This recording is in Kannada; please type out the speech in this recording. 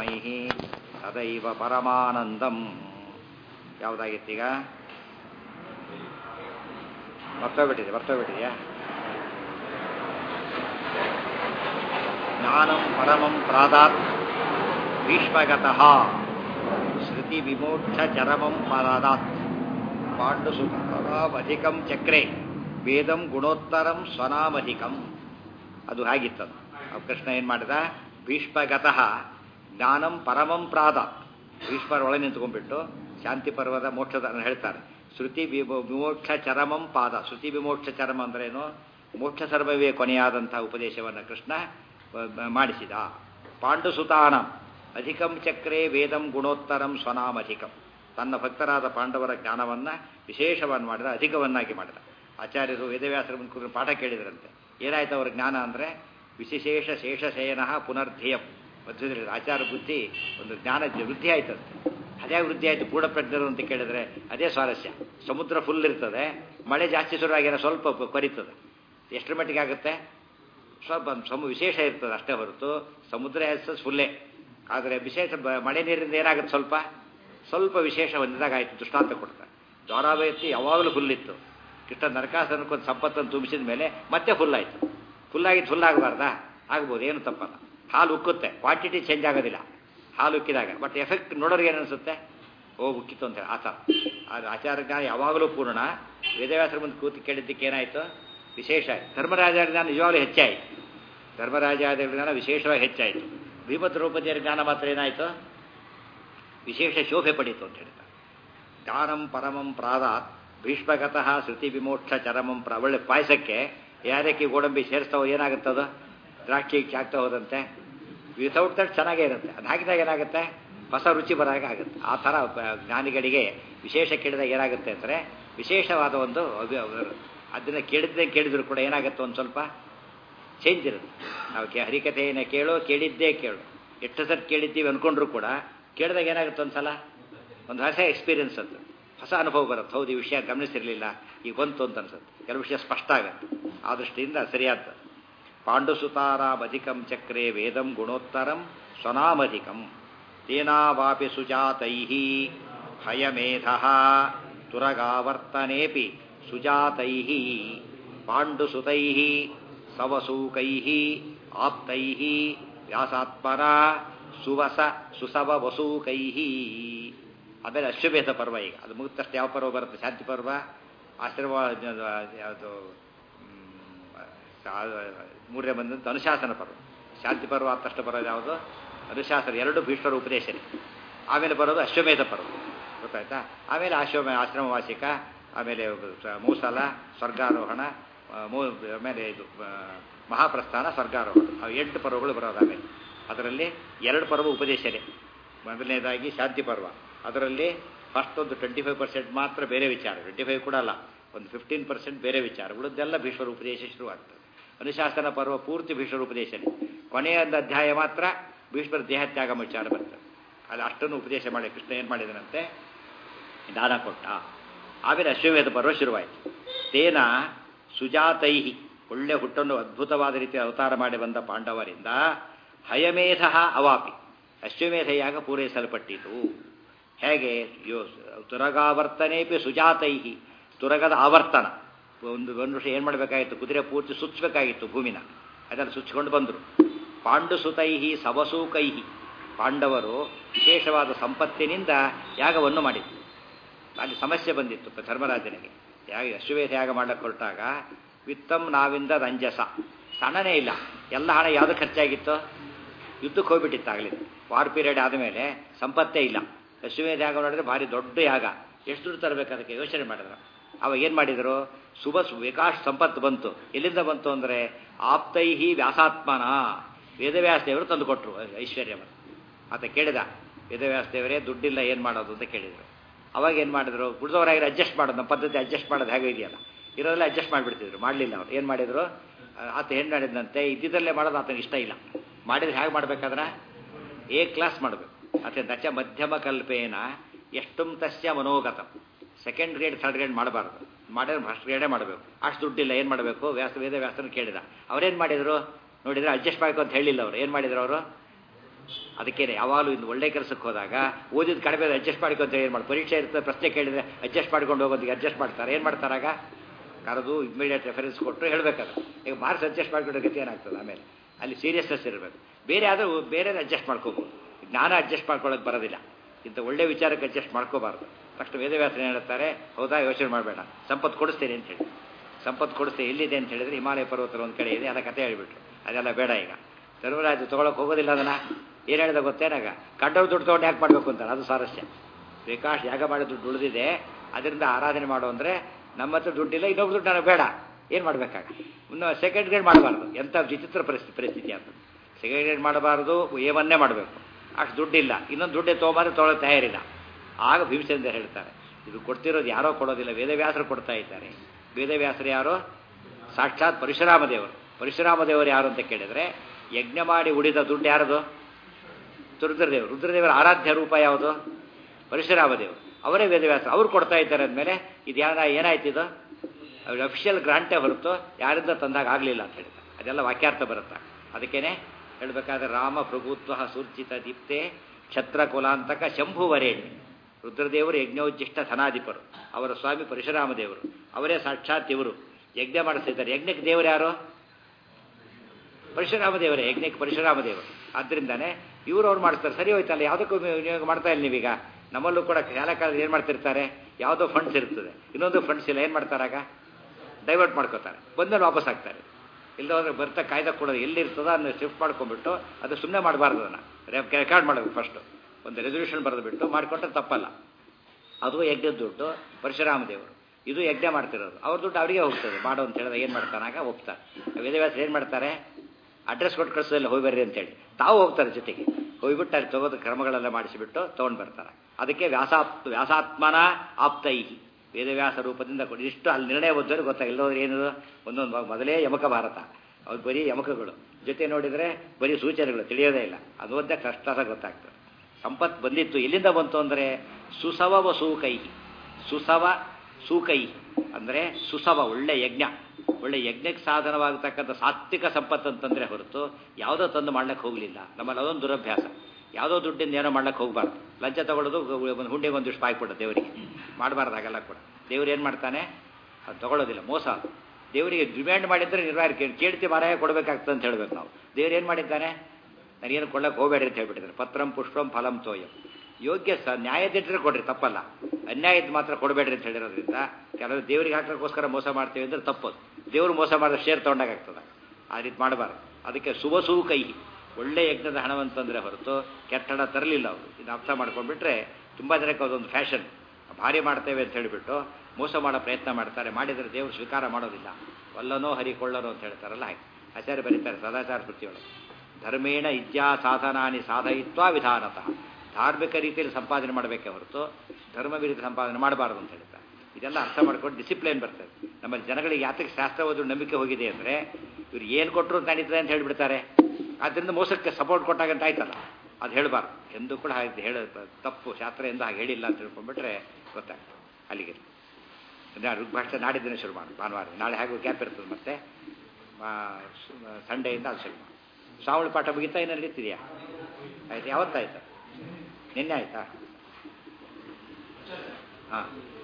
ತಸ್ಮೈ ತದೈವ ಪರಮಾನಂದಂ ಯಾವುದಾಗಿತ್ತೀಗ ಬರ್ತೋಗ್ಬಿಟ್ಟಿದೆ ಬರ್ತೋಗ್ಬಿಟ್ಟಿದೆಯಾ ಜ್ಞಾನಂ ಪರಮಂ ಪ್ರಾದಾತ್ ಭೀಷ್ಮಗತಃ ಶ್ರುತಿ ವಿಮೋಕ್ಷ ಚರಮಂ ಪರಾದಾತ್ ಪಾಂಡುಸುತರಾಮಧಿಕಂ ಚಕ್ರೆ ವೇದಂ ಗುಣೋತ್ತರಂ ಸ್ವನಾಮಧಿಕಂ ಅದು ಹಾಗಿತ್ತದು ಅವ್ ಕೃಷ್ಣ ಏನು ಮಾಡಿದ ಭೀಷ್ಮಗತಃ ಜ್ಞಾನಂ ಪರಮಂ ಪ್ರಾದಾತ್ ಭೀಷ್ಮರ ಒಳ ನಿಂತ್ಕೊಂಡ್ಬಿಟ್ಟು ಶಾಂತಿ ಪರ್ವದ ಮೋಕ್ಷದ ಹೇಳ್ತಾರೆ ಶ್ರುತಿ ವಿಮೋ- ವಿಮೋಕ್ಷ ಚರಮಂ ಪಾದ ಶ್ರುತಿ ವಿಮೋಕ್ಷ ಚರಮ ಅಂದ್ರೇನು ಮೋಕ್ಷ ಸರ್ವವೇ ಕೊನೆಯಾದಂತಹ ಉಪದೇಶವನ್ನು ಕೃಷ್ಣ ಬ- ಬ- ಮಾಡಿಸಿದ ಪಾಂಡುಸುತಾನ ಅಧಿಕಂ ಚಕ್ರೆ ವೇದಂ ಗುಣೋತ್ತರಂ ಸ್ವನಾಮಧಿಕಂ ತನ್ನ ಭಕ್ತರಾದ ಪಾಂಡವರ ಜ್ಞಾನವನ್ನು ವಿಶೇಷವನ್ನು ಮಾಡಿದ ಅಧಿಕವನ್ನಾಗಿ ಮಾಡಿದ ಆಚಾರ್ಯರು ವೇದವ್ಯಾಸರ ಮುಂದೆ ಕೂತ್ಕೊಂಡು ಪಾಠ ಕೇಳಿದ್ರಂತೆ ಏನಾಯ್ತು ಅವರ ಜ್ಞಾನ ಅಂದರೆ ವಿಶೇಷ ಶೇಷಶಯನ ಪುನರ್ಧೇಯಂ ಮಧ್ಯದಲ್ಲಿ ಆಚಾರ ಬುದ್ಧಿ ಒಂದು ಜ್ಞಾನ ಜ- ವೃದ್ಧಿ ಆಯ್ತಂತೆ ಅದೇ ವೃದ್ಧಿ ಆಯಿತು ಪೂರ್ಣಪ್ರಜ್ಞರು ಅಂತ ಕೇಳಿದ್ರೆ ಅದೇ ಸ್ವಾರಸ್ಯ ಸಮುದ್ರ ಫುಲ್ ಇರ್ತದೆ ಮಳೆ ಜಾಸ್ತಿ ಶುರುವಾಗಿರೋ ಸ್ವಲ್ಪ ಪ- ಕೊರಿತದೆ ಎಷ್ಟರ ಮಟ್ಟಿಗೆ ಆಗುತ್ತೆ ಸ್ವಲ್ಪ ಸಮ ವಿಶೇಷ ಇರ್ತದೆ ಅಷ್ಟೇ ಹೊರತು ಸಮುದ್ರ ಹೆಸರು ಫುಲ್ಲೇ ಆದರೆ ವಿಶೇಷ ಬ- ಮಳೆ ನೀರಿಂದ ಏನಾಗುತ್ತೆ ಸ್ವಲ್ಪ ಸ್ವಲ್ಪ ವಿಶೇಷ ಹೊಂದಿದಾಗ ಆಯಿತು ದೃಷ್ಟಾಂತ ಕೊಡ್ತಾರೆ ದ್ವಾರಾವತಿ ಯಾವಾಗಲೂ ಫುಲ್ ಇತ್ತು ಕೃಷ್ಣ ನರಕಾಸನಕ್ಕೊಂದು ಸಂಪತ್ತನ್ನು ತುಂಬಿಸಿದ ಮೇಲೆ ಮತ್ತೆ ಫುಲ್ ಆಯಿತು ಫುಲ್ ಆಗಿದ್ದು ಫುಲ್ ಆಗಬಾರ್ದಾ ಆಗ್ಬೋದು ಏನು ತಪ್ಪಲ್ಲ ಹಾಲು ಉಕ್ಕುತ್ತೆ ಕ್ವಾಂಟಿಟಿ ಚೇಂಜ್ ಆಗೋದಿಲ್ಲ ಹಾಲು ಉಕ್ಕಿದಾಗ ಬಟ್ ಎಫೆಕ್ಟ್ ನೋಡೋರಿಗೆ ಏನು ಅನಿಸುತ್ತೆ ಓ ಉಕ್ಕಿತ್ತು ಅಂತ ಹೇಳಿ ಆ ಥರ ಅದು ಆಚಾರ ಜ್ಞಾನ ಯಾವಾಗಲೂ ಪೂರ್ಣ ವೇದವ್ಯಾಸರ ಮುಂದೆ ಕೂತು ಕೇಳಿದ್ದಕ್ಕೆ ಏನಾಯಿತು ವಿಶೇಷ ಆಯ್ತು ಧರ್ಮರಾಜರ ಜ್ಞಾನ ನಿಜವಾಗ್ಲೂ ಹೆಚ್ಚಾಯಿತು ಧರ್ಮರಾಜಾದಿಗಳ ಜ್ಞಾನ ವಿಶೇಷವಾಗಿ ಹೆಚ್ಚಾಯಿತು ಭೀಮ ದ್ರೌಪದಿಯರ ಜ್ಞಾನ ಮಾತ್ರ ಏನಾಯಿತು ವಿಶೇಷ ಶೋಭೆ ಪಡೀತು ಅಂತ ಹೇಳ್ತಾರೆ ಜ್ಞಾನಂ ಪರಮಂ ಪ್ರಾದಾತ್ ಭೀಷ್ಮಗತಃ ಶ್ರುತಿ ವಿಮೋಕ್ಷ ಚರಮಂ ಪ್ರ ಒಳ್ಳೆ ಪಾಯಸಕ್ಕೆ ಯಾರಕ್ಕೆ ಗೋಡಂಬಿ ಸೇರಿಸ್ತಾವೋ ಏನಾಗುತ್ತದು ದ್ರಾಕ್ಷಿ ಆಗ್ತಾ ಹೋದಂತೆ ವಿತೌಟ್ ದಟ್ ಚೆನ್ನಾಗೇ ಇರುತ್ತೆ ಅದು ಹಾಕಿದಾಗ ಏನಾಗುತ್ತೆ ಹೊಸ ರುಚಿ ಬರಾಗ ಆಗುತ್ತೆ ಆ ಥರ ಪ- ಜ್ಞಾನಿಗಳಿಗೆ ವಿಶೇಷ ಕೇಳಿದಾಗ ಏನಾಗುತ್ತೆ ಅಂದರೆ ವಿಶೇಷವಾದ ಒಂದು ಅಭಿ- ಅದನ್ನು ಕೇಳಿದ್ದೇ ಕೇಳಿದ್ರು ಕೂಡ ಏನಾಗುತ್ತೆ ಒಂದು ಸ್ವಲ್ಪ ಚೇಂಜ್ ಇರುತ್ತೆ ನಾವು ಕೆ ಹರಿಕಥೆಯನ್ನು ಕೇಳೋ ಕೇಳಿದ್ದೇ ಕೇಳು ಎಷ್ಟು ಸರ್ ಕೇಳಿದ್ದೀವಿ ಅಂದ್ಕೊಂಡ್ರು ಕೂಡ ಕೇಳಿದಾಗ ಏನಾಗುತ್ತೆ ಒಂದು ಸಲ ಒಂದು ಹೊಸ ಎಕ್ಸ್ಪೀರಿಯನ್ಸ್ ಅಂತ ಹೊಸ ಅನುಭವ ಬರುತ್ತೆ ಹೌದು ಈ ವಿಷಯ ಗಮನಿಸಿರಲಿಲ್ಲ ಈಗ ಬಂತು ಅಂತ ಅನ್ಸುತ್ತೆ ಕೆಲವು ವಿಷಯ ಸ್ಪಷ್ಟ ಆಗುತ್ತೆ ಆ ದೃಷ್ಟಿಯಿಂದ ಸರಿಯಾದ ಪಾಂಡುಸುತಾರಾಮಧಿಕಂ ಚಕ್ರೆ ವೇದಂ ಗುಣೋತ್ತರಂ ಸ್ವನಾಮಧಿಕಂ ತೇನಾವಾಪಿ ಸುಜಾತೈ ಹಯಮೇಧ ತುರಗಾವರ್ತನೇಪಿ ಸುಜಾತೈ ಪಾಂಡುಸುತೈ ಸವಸೂಕೈ ಆಪ್ತೈ ವ್ಯಾಸಾತ್ಮನ ಸುವಸ ಸುಸವ ವಸೂಕೈ ಆಮೇಲೆ ಅಶ್ವಮೇಧ ಪರ್ವ ಈಗ ಅದು ಮುಗಿದ ತಕ್ಷಣ ಯಾವ ಪರ್ವ ಬರುತ್ತೆ ಶಾಂತಿ ಪರ್ವ ಆಶ್ರಮ ಯಾವುದು ಮೂರನೇ ಬಂದಂತ ಅನುಶಾಸನ ಪರ್ವ ಶಾಂತಿ ಪರ್ವ ಆದ ತಕ್ಷಣ ಬರೋದು ಯಾವುದು ಅನುಶಾಸನ ಎರಡು ಭೀಷ್ಮರ ಉಪದೇಶನೆ ಆಮೇಲೆ ಬರೋದು ಅಶ್ವಮೇಧ ಪರ್ವ ಗೊತ್ತಾಯ್ತಾ ಆಮೇಲೆ ಆಶ್ವಮ ಆಶ್ರಮ ವಾಸಿಕ ಆಮೇಲೆ ಸ- ಮೂಸಲ ಸ್ವರ್ಗಾರೋಹಣ ಆ, ಮೂ ಆಮೇಲೆ ಇದು ಆ, ಮಹಾಪ್ರಸ್ಥಾನ ಸ್ವರ್ಗಾರೋಹಣ ಅವು ಎಂಟು ಪರ್ವಗಳು ಬರೋದು ಆಮೇಲೆ ಅದರಲ್ಲಿ ಎರಡು ಪರ್ವ ಉಪದೇಶನೆ ಮೊದಲನೇದಾಗಿ ಶಾಂತಿ ಪರ್ವ ಅದರಲ್ಲಿ ಫಸ್ಟ್ ಒಂದು ಟ್ವೆಂಟಿ ಫೈವ್ ಪರ್ಸೆಂಟ್ ಮಾತ್ರ ಬೇರೆ ವಿಚಾರ ಟ್ವೆಂಟಿ ಫೈವ್ ಕೂಡ ಅಲ್ಲ ಒಂದು ಫಿಫ್ಟೀನ್ ಪರ್ಸೆಂಟ್ ಬೇರೆ ವಿಚಾರ ಉಳಿದೆಲ್ಲ ಭೀಷ್ಮರ ಉಪದೇಶ ಶುರುವಾಗ್ತದೆ ಅನುಶಾಸನ ಪರ್ವ ಪೂರ್ತಿ ಭೀಷ್ಮರ ಉಪದೇಶನೆ ಕೊನೆಯ ಒಂದು ಅಧ್ಯಾಯ ಮಾತ್ರ ಭೀಷ್ಮರ ದೇಹತ್ಯಾಗ ವಿಚಾರ ಬರ್ತದೆ ಅಲ್ಲಿ ಅಷ್ಟನ್ನು ಉಪದೇಶ ಮಾಡಿ ಕೃಷ್ಣ ಏನು ಮಾಡಿದನಂತೆ ದಾನ ಕೊಟ್ಟ ಆಮೇಲೆ ಅಶ್ವಮೇಧ ಪರ್ವ ಶುರುವಾಯಿತು ತೇನ ಸುಜಾತೈಹಿ ಒಳ್ಳೆ ಹುಟ್ಟನ್ನು ಅದ್ಭುತವಾದ ರೀತಿಯ ಅವತಾರ ಮಾಡಿ ಬಂದ ಪಾಂಡವರಿಂದ ಹಯಮೇಧ ಅವಾಪಿ ಅಶ್ವಮೇಧ ಯಾಗ ಪೂರೈಸಲ್ಪಟ್ಟಿತು ಹೇಗೆ ಯೋ ತುರಗಾವರ್ತನೇಪಿ ಸುಜಾತೈಹಿ ತುರಗದ ಆವರ್ತನ ಒಂದು ಒಂದು ವರ್ಷ ಏನು ಮಾಡಬೇಕಾಗಿತ್ತು ಕುದುರೆ ಪೂರ್ತಿ ಸುಚ್ಚಬೇಕಾಗಿತ್ತು ಭೂಮಿನ ಅದನ್ನು ಸುಚ್ಚಿಕೊಂಡು ಬಂದರು ಪಾಂಡುಸುತೈಹಿ ಸವಸೂಕೈಹಿ ಪಾಂಡವರು ವಿಶೇಷವಾದ ಸಂಪತ್ತಿನಿಂದ ಯಾಗವನ್ನು ಮಾಡಿದರು ಅಲ್ಲಿ ಸಮಸ್ಯೆ ಬಂದಿತ್ತು ಧರ್ಮರಾಜನಿಗೆ ಯಾಗ ಅಶ್ವಮೇಧ ಯಾಗ ಮಾಡಕ್ಕೆ ಹೊರಟಾಗ ವಿತ್ತಂ ನಾವಿಂದ ರಂಜಸ ಸಣ್ಣನೇ ಇಲ್ಲ ಎಲ್ಲ ಹಣ ಯಾವುದು ಖರ್ಚಾಗಿತ್ತು ಯುದ್ಧಕ್ಕೆ ಹೋಗ್ಬಿಟ್ಟಿತ್ತು ಆಗಲಿ ವಾರ್ ಪೀರಿಯಡ್ ಆದಮೇಲೆ ಸಂಪತ್ತೇ ಇಲ್ಲ ಅಶ್ವಮೇಧ ಯಾಗ ನೋಡಿದ್ರೆ ಭಾರಿ ದೊಡ್ಡ ಯಾಗ ಎಷ್ಟು ದುಡ್ಡು ತರಬೇಕು ಅದಕ್ಕೆ ಯೋಚನೆ ಮಾಡಿದ್ರು ಅವಾಗ ಏನು ಮಾಡಿದರು ಶುಭ ವಿಕಾಸ್ ಸಂಪತ್ತು ಬಂತು ಎಲ್ಲಿಂದ ಬಂತು ಅಂದರೆ ಆಪ್ತೈಹಿ ವ್ಯಾಸಾತ್ಮನ ವೇದವ್ಯಾಸ ದೇವರು ತಂದು ಕೊಟ್ಟರು ಐಶ್ವರ್ಯವನ್ನು ಆತ ಕೇಳಿದ ವೇದವ್ಯಾಸ ದೇವರೇ ದುಡ್ಡಿಲ್ಲ ಏನು ಮಾಡೋದು ಅಂತ ಕೇಳಿದರು ಅವಾಗ ಏನು ಮಾಡಿದ್ರು ಉಳಿದವರಾಗಿ ಅಡ್ಜಸ್ಟ್ ಮಾಡೋದು ನಮ್ಮ ಪದ್ಧತಿ ಅಡ್ಜಸ್ಟ್ ಮಾಡೋದು ಹೇಗೆ ಇದೆಯಲ್ಲ ಇರೋದೆಲ್ಲ ಅಡ್ಜಸ್ಟ್ ಮಾಡಿಬಿಡ್ತಿದ್ರು ಮಾಡಲಿಲ್ಲ ಅವ್ರು ಏನು ಮಾಡಿದರು ಆತ ಏನು ಮಾಡಿದಂತೆ ಇದ್ದಿದ್ದಲ್ಲೇ ಮಾಡೋದು ಆತನಿಗೆ ಇಷ್ಟ ಇಲ್ಲ ಮಾಡಿದ್ರೆ ಹೇಗೆ ಮಾಡ್ಬೇಕಾದ್ರೆ ಎ ಕ್ಲಾಸ್ ಮಾಡಬೇಕು ಅಥವಾ ದಚ ಮಧ್ಯಮ ಕಲ್ಪೇನ ಎಷ್ಟುಂ ತಸ್ಯ ಮನೋಗತಂ ಸೆಕೆಂಡ್ ಗ್ರೇಡ್ ಥರ್ಡ್ ಗ್ರೇಡ್ ಮಾಡಬಾರ್ದು ಮಾಡಿದ್ರೆ ಫಸ್ಟ್ ಗ್ರೇಡೇ ಮಾಡಬೇಕು ಅಷ್ಟು ದುಡ್ಡಿಲ್ಲ ಏನು ಮಾಡಬೇಕು ವ್ಯಾಸ ವೇದ ವ್ಯಾಸನ ಕೇಳಿದ ಅವ್ರೇನು ಮಾಡಿದರು ನೋಡಿದ್ರೆ ಅಡ್ಜಸ್ಟ್ ಮಾಡಬೇಕು ಅಂತ ಹೇಳಿಲ್ಲ ಅವರು ಏನು ಮಾಡಿದ್ರು ಅವರು ಅದಕ್ಕೇನೆ ಯಾವಾಗಲೂ ಇನ್ನು ಒಳ್ಳೆ ಕೆಲಸಕ್ಕೆ ಹೋದಾಗ ಓದಿದ ಕಡಿಮೆ ಅಡ್ಜಸ್ಟ್ ಮಾಡ್ಕೊಂತ ಏನು ಮಾಡಿ ಪರೀಕ್ಷೆ ಇರ್ತದೆ ಪ್ರಶ್ನೆ ಕೇಳಿದ್ರೆ ಅಡ್ಜಸ್ಟ್ ಮಾಡ್ಕೊಂಡು ಹೋಗೋದಿಗೆ ಅಡ್ಜಸ್ಟ್ ಮಾಡ್ತಾರೆ ಏನು ಮಾಡ್ತಾರಾಗ ಕರೆದು ಇಮಿಡಿಯೇಟ್ ರೆಫರೆನ್ಸ್ ಕೊಟ್ಟು ಹೇಳಬೇಕಾದ್ರೆ ಈಗ ಮಾರ್ಕ್ಸ್ ಅಡ್ಜಸ್ಟ್ ಮಾಡ್ಕೊಂಡ್ರೆ ಗತಿ ಏನಾಗ್ತದೆ ಆಮೇಲೆ ಅಲ್ಲಿ ಸೀರಿಯಸ್ನೆಸ್ ಇರಬೇಕು ಬೇರೆ ಆದರೂ ಬೇರೆ ಅಡ್ಜಸ್ಟ್ ಮಾಡ್ಕೋಬೋದು ಜ್ಞಾನ ಅಡ್ಜಸ್ಟ್ ಮಾಡ್ಕೊಳ್ಳೋಕೆ ಬರೋದಿಲ್ಲ ಇಂಥ ಒಳ್ಳೆ ವಿಚಾರಕ್ಕೆ ಅಡ್ಜಸ್ಟ್ ಮಾಡ್ಕೋಬಾರ್ದು ತಕ್ಷಣ ವೇದವ್ಯಾಸನ ಹೇಳ್ತಾರೆ ಹೌದಾ ಯೋಚನೆ ಮಾಡಬೇಡ ಸಂಪತ್ತು ಕೊಡಿಸ್ತೇನೆ ಅಂತ ಹೇಳಿ ಸಂಪತ್ತು ಕೊಡಿಸ್ತೇನೆ ಎಲ್ಲಿದೆ ಅಂತ ಹೇಳಿದ್ರೆ ಹಿಮಾಲಯ ಪರ್ವತ ಒಂದು ಕಡೆ ಇದೆ ಅದರ ಕತೆ ಹೇಳಿಬಿಟ್ರು ಅದೆಲ್ಲ ಬೇಡ ಈಗ ಧರ್ಮರಾಜು ತೊಗೊಳಕ್ಕೆ ಹೋಗೋದಿಲ್ಲ ಅದನ್ನ ಏನು ಹೇಳಿದ ಗೊತ್ತೇನಾಗ ಕಂಡವ್ರು ದುಡ್ಡು ತೊಗೊಂಡು ಯಾಕೆ ಮಾಡಬೇಕು ಅಂತಾರೆ ಅದು ಸ್ವಾರಸ್ಯ ಬೇಕಾಷ್ಟು ಯಾಗ ಮಾಡಿ ದುಡ್ಡು ಉಳಿದಿದೆ ಅದರಿಂದ ಆರಾಧನೆ ಮಾಡು ಅಂದರೆ ನಮ್ಮ ಹತ್ರ ದುಡ್ಡಿಲ್ಲ ಇನ್ನೊಬ್ರು ದುಡ್ಡು ನನಗೆ ಬೇಡ ಏನು ಮಾಡಬೇಕಾಗ ಇನ್ನು ಸೆಕೆಂಡ್ ಗ್ರೇಡ್ ಮಾಡಬಾರ್ದು ಎಂಥ ವಿಚಿತ್ರ ಪರಿಸ್ಥಿತಿ ಪರಿಸ್ಥಿತಿ ಅಂತ ಸೆಕೆಂಡ್ ಗ್ರೇಡ್ ಮಾಡಬಾರ್ದು ಏವನ್ನೇ ಮಾಡಬೇಕು ಅಷ್ಟು ದುಡ್ಡಿಲ್ಲ ಇನ್ನೊಂದು ದುಡ್ಡೇ ತೊಗೊಂಬಾದ್ರೆ ತೊಗೊಳ್ಳೋ ತಯಾರಿಲ್ಲ ಆಗ ಭೀಮಸೇಂದ್ರ ಹೇಳ್ತಾರೆ ಇದು ಕೊಡ್ತಿರೋದು ಯಾರೋ ಕೊಡೋದಿಲ್ಲ ವೇದವ್ಯಾಸರು ಕೊಡ್ತಾ ಇದ್ದಾರೆ ವೇದವ್ಯಾಸರು ಯಾರೋ ಸಾಕ್ಷಾತ್ ಪರಶುರಾಮ ದೇವರು ಪರಶುರಾಮ ದೇವರು ಯಾರು ಅಂತ ಕೇಳಿದರೆ ಯಜ್ಞ ಮಾಡಿ ಉಳಿದ ದುಡ್ಡು ಯಾರದು ರುದ್ರದೇವರು ರುದ್ರದೇವರ ಆರಾಧ್ಯ ರೂಪ ಯಾವುದು ಪರಶುರಾಮ ದೇವರು ಅವರೇ ವೇದವ್ಯಾಸ ಅವ್ರು ಕೊಡ್ತಾ ಇದ್ದಾರೆ ಅಂದಮೇಲೆ ಇದು ಯಾರ ಏನಾಯ್ತು ಇದು ಅಫಿಷಿಯಲ್ ಗ್ರಾಂಟೇ ಹೊರತು ಯಾರಿಂದ ತಂದಾಗ ಆಗಲಿಲ್ಲ ಅಂತ ಹೇಳ್ತಾರೆ ಅದೆಲ್ಲ ವಾಕ್ಯಾರ್ಥ ಬರುತ್ತೆ ಅದಕ್ಕೇನೆ ಹೇಳಬೇಕಾದ್ರೆ ರಾಮ ಪ್ರಭುತ್ವ ಸೂರ್ಜಿತ ದೀಪ್ತೆ ಛತ್ರ ಕುಲಾಂತಕ ಶಂಭುವರೇಣಿ ರುದ್ರದೇವರು ಯಜ್ಞೋಜ್ಜಿಷ್ಟ ಧನಾಧಿಪರು ಅವರ ಸ್ವಾಮಿ ಪರಶುರಾಮ ದೇವರು ಅವರೇ ಸಾಕ್ಷಾತ್ ಇವರು ಯಜ್ಞ ಮಾಡಿಸ್ತಿದ್ದಾರೆ ಯಜ್ಞಕ್ಕೆ ದೇವರು ಯಾರು ಪರಶುರಾಮ ದೇವರೇ ಯಜ್ಞಕ್ಕೆ ಪರಶುರಾಮ ದೇವರು ಆದ್ದರಿಂದಾನೆ ಇವರು ಅವ್ರು ಮಾಡಿಸ್ತಾರೆ ಸರಿ ಹೋಯ್ತಲ್ಲ ಯಾವುದಕ್ಕೂ ವಿನಿಯೋಗ ಮಾಡ್ತಾ ಇಲ್ಲ ನೀವೀಗ ನಮ್ಮಲ್ಲೂ ಕೂಡ ಕಾಲ ಕಾಲದಲ್ಲಿ ಏನು ಮಾಡ್ತಿರ್ತಾರೆ ಯಾವುದೋ ಫಂಡ್ಸ್ ಇರ್ತದೆ ಇನ್ನೊಂದು ಫಂಡ್ಸ್ ಇಲ್ಲ ಏನು ಮಾಡ್ತಾರಾಗ ಡೈವರ್ಟ್ ಮಾಡ್ಕೋತಾರೆ ಬಂದಲ್ಲಿ ವಾಪಸ್ ಆಗ್ತಾರೆ ಇಲ್ಲದ್ರೆ ಬರ್ತಾ ಕಾಯ್ದೆ ಕೊಡೋದು ಎಲ್ಲಿರ್ತದೋ ಅದನ್ನ ಶಿಫ್ಟ್ ಮಾಡ್ಕೊಂಡ್ಬಿಟ್ಟು ಅದು ಸುಮ್ಮನೆ ಮಾಡಬಾರ್ದು ಅದನ್ನು ರೆಕಾರ್ಡ್ ಮಾಡಬೇಕು ಫಸ್ಟು ಒಂದು ರೆಸೊಲ್ಯೂಷನ್ ಬರೆದು ಬಿಟ್ಟು ಮಾಡಿಕೊಟ್ರೆ ತಪ್ಪಲ್ಲ ಅದು ಯಜ್ಞದ ದುಡ್ಡು ಪರಶುರಾಮ ದೇವರು ಇದು ಯಜ್ಞ ಮಾಡ್ತಿರೋದು ಅವ್ರ ದುಡ್ಡು ಅವರಿಗೆ ಹೋಗ್ತದೆ ಮಾಡು ಅಂತ ಹೇಳಿದ್ರೆ ಏನು ಮಾಡ್ತಾನಾಗ ಹೋಗ್ತಾರೆ ವೇದವ್ಯಾಸ ಏನು ಮಾಡ್ತಾರೆ ಅಡ್ರೆಸ್ ಕೊಟ್ಟು ಕಳಿಸೋದಿಲ್ಲ ಹೋಗಿ ಬರ್ರಿ ಅಂತೇಳಿ ತಾವು ಹೋಗ್ತಾರೆ ಜೊತೆಗೆ ಹೋಗ್ಬಿಟ್ಟು ಅಲ್ಲಿ ತಗೋದು ಕ್ರಮಗಳೆಲ್ಲ ಮಾಡಿಸಿಬಿಟ್ಟು ತೊಗೊಂಡು ಬರ್ತಾರೆ ಅದಕ್ಕೆ ವ್ಯಾಸಾಪ್ ವ್ಯಾಸಾತ್ಮನ ಆಪ್ತೈಹಿ ವೇದವ್ಯಾಸ ರೂಪದಿಂದ ಕೊಡಿ ಇಷ್ಟು ಅಲ್ಲಿ ನಿರ್ಣಯ ಓದಿದ್ರೆ ಗೊತ್ತಾಗಿಲ್ಲ ಏನದು ಒಂದೊಂದು ಮೊದಲೇ ಯಮಕ ಭಾರತ ಅವ್ರು ಬರೀ ಯಮಕಗಳು ಜೊತೆ ನೋಡಿದರೆ ಬರೀ ಸೂಚನೆಗಳು ತಿಳಿಯೋದೇ ಇಲ್ಲ ಅದು ಒಂದೇ ಕಷ್ಟ ಗೊತ್ತಾಗ್ತದೆ ಸಂಪತ್ತು ಬಂದಿತ್ತು ಎಲ್ಲಿಂದ ಬಂತು ಅಂದರೆ ಸುಸವ ಸೂಕೈ ಸುಸವ ಸೂಕೈ ಅಂದರೆ ಸುಸವ ಒಳ್ಳೆ ಯಜ್ಞ ಒಳ್ಳೆ ಯಜ್ಞಕ್ಕೆ ಸಾಧನವಾಗತಕ್ಕಂಥ ಸಾತ್ವಿಕ ಸಂಪತ್ತು ಅಂತಂದರೆ ಹೊರತು ಯಾವುದೋ ತಂದು ಮಾಡ್ಲಿಕ್ಕೆ ಹೋಗಲಿಲ್ಲ ನಮ್ಮಲ್ಲಿ ಅದೊಂದು ದುರಭ್ಯಾಸ ಯಾವುದೋ ದುಡ್ಡಿಂದ ಏನೋ ಮಾಡ್ಲಿಕ್ಕೆ ಹೋಗಬಾರ್ದು ಲಂಚ ತಗೊಳ್ಳೋದು ಒಂದು ಹುಂಡಿಗೆ ಒಂದಿಷ್ಟು ಬಾಯ್ಕೊಡೋದು ದೇವರಿಗೆ ಮಾಡಬಾರ್ದು ಹಾಗೆಲ್ಲ ಕೂಡ ದೇವ್ರು ಏನು ಮಾಡ್ತಾನೆ ಅದು ತಗೊಳ್ಳೋದಿಲ್ಲ ಮೋಸ ಅದು ದೇವರಿಗೆ ಡಿಮ್ಯಾಂಡ್ ಮಾಡಿದ್ರೆ ನಿರ್ವಾಹ ಕೇಳ್ತಿ ಮಾರಾಯ ಕೊಡಬೇಕಾಗ್ತದೆ ಅಂತ ಹೇಳ್ಬೇಕು ನಾವು ದೇವ್ರು ಏನು ಮಾಡಿದ್ದಾನೆ ನನಗೇನು ಕೊಳ್ಳಕ್ಕೆ ಹೋಗಬೇಡ್ರಿ ಅಂತ ಹೇಳ್ಬಿಟ್ಟಿದ್ದಾರೆ ಪತ್ರಂ ಪುಷ್ಪಂ ಫಲಂ ತೋಯಂ ಯೋಗ್ಯ ಸ ನ್ಯಾಯದಿಟ್ಟರೆ ಕೊಡ್ರಿ ತಪ್ಪಲ್ಲ ಅನ್ಯಾಯದ ಮಾತ್ರ ಕೊಡಬೇಡ್ರಿ ಅಂತ ಹೇಳಿರೋದ್ರಿಂದ ಕೆಲವರು ದೇವರಿಗೆ ಹಾಕೋಕ್ಕೋಸ್ಕರ ಮೋಸ ಮಾಡ್ತೀವಿ ಅಂದ್ರೆ ತಪ್ಪದು ದೇವರು ಮೋಸ ಮಾಡಿದ್ರೆ ಶೇರ್ ತೊಗೊಂಡಾಗ್ತದೆ ಆ ರೀತಿ ಮಾಡಬಾರ್ದು ಅದಕ್ಕೆ ಸುಬಸೂ ಕೈ ಒಳ್ಳೆ ಯಜ್ಞದ ಹಣವಂತಂದ್ರೆ ಹೊರತು ಕೆಟ್ಟ ಹಣ ತರಲಿಲ್ಲ ಅವರು ಇದು ಅರ್ಥ ಮಾಡ್ಕೊಂಡ್ಬಿಟ್ರೆ ತುಂಬ ಜನಕ್ಕೆ ಅದೊಂದು ಫ್ಯಾಷನ್ ಭಾರಿ ಮಾಡ್ತೇವೆ ಅಂತ ಹೇಳಿಬಿಟ್ಟು ಮೋಸ ಮಾಡೋ ಪ್ರಯತ್ನ ಮಾಡ್ತಾರೆ ಮಾಡಿದರೆ ದೇವರು ಸ್ವೀಕಾರ ಮಾಡೋದಿಲ್ಲ ವಲ್ಲನೋ ಹರಿಕೊಳ್ಳನೋ ಅಂತ ಹೇಳ್ತಾರಲ್ಲ ಹಾಗೆ ಆಚಾರ್ಯ ಬರೀತಾರೆ ಸದಾಚಾರ ಸ್ಮೃತಿಯೊಳಗೆ ಧರ್ಮೇಣ ಇದ್ಯಾ ಸಾಧನಾನಿ ಸಾಧಯಿತ್ವ ವಿಧಾನತಃ ಧಾರ್ಮಿಕ ರೀತಿಯಲ್ಲಿ ಸಂಪಾದನೆ ಮಾಡಬೇಕೆ ಹೊರತು ಧರ್ಮ ವಿರುದ್ಧ ಸಂಪಾದನೆ ಮಾಡಬಾರ್ದು ಅಂತ ಹೇಳ್ತಾರೆ ಇದೆಲ್ಲ ಅರ್ಥ ಮಾಡ್ಕೊಂಡು ಡಿಸಿಪ್ಲಿನ್ ಬರ್ತದೆ ನಮ್ಮಲ್ಲಿ ಜನಗಳಿಗೆ ಯಾತಕ್ಕೆ ಶಾಸ್ತ್ರ ಓದು ನಂಬಿಕೆ ಹೋಗಿದೆ ಅಂದರೆ ಇವ್ರು ಏನು ಕೊಟ್ಟರು ನಡೀತದೆ ಅಂತ ಹೇಳಿಬಿಡ್ತಾರೆ ಆದ್ದರಿಂದ ಮೋಸಕ್ಕೆ ಸಪೋರ್ಟ್ ಕೊಟ್ಟಾಗಂತ ಆಯ್ತಲ್ಲ ಅದು ಹೇಳಬಾರ್ದು ಎಂದು ಕೂಡ ಹಾಗೆ ಹೇಳ ತಪ್ಪು ಶಾಸ್ತ್ರ ಎಂದು ಹಾಗೆ ಹೇಳಿಲ್ಲ ಅಂತ ತಿಳ್ಕೊಂಡ್ಬಿಟ್ರೆ ಗೊತ್ತಾಗ್ತದೆ ಅಲ್ಲಿಗೆ ಋಗ್ಭಾಷೆ ನಾಡಿದ್ದೇನೆ ಶುರು ಮಾಡಿ ಭಾನುವಾರ ನಾಳೆ ಹಾಗೂ ಗ್ಯಾಪ್ ಇರ್ತದೆ ಮತ್ತೆ ಸಂಡೆಯಿಂದ ಅದು ಶುರು ಮಾಡಿ ಶ್ರಾವಣ ಪಾಠ ಮುಗಿತಾ ಏನೋ ನಡೀತಿದೆಯಾ ಆಯ್ತು ಯಾವತ್ತಾಯ್ತು ನಿನ್ನೆ ಆಯ್ತಾ ಹಾಂ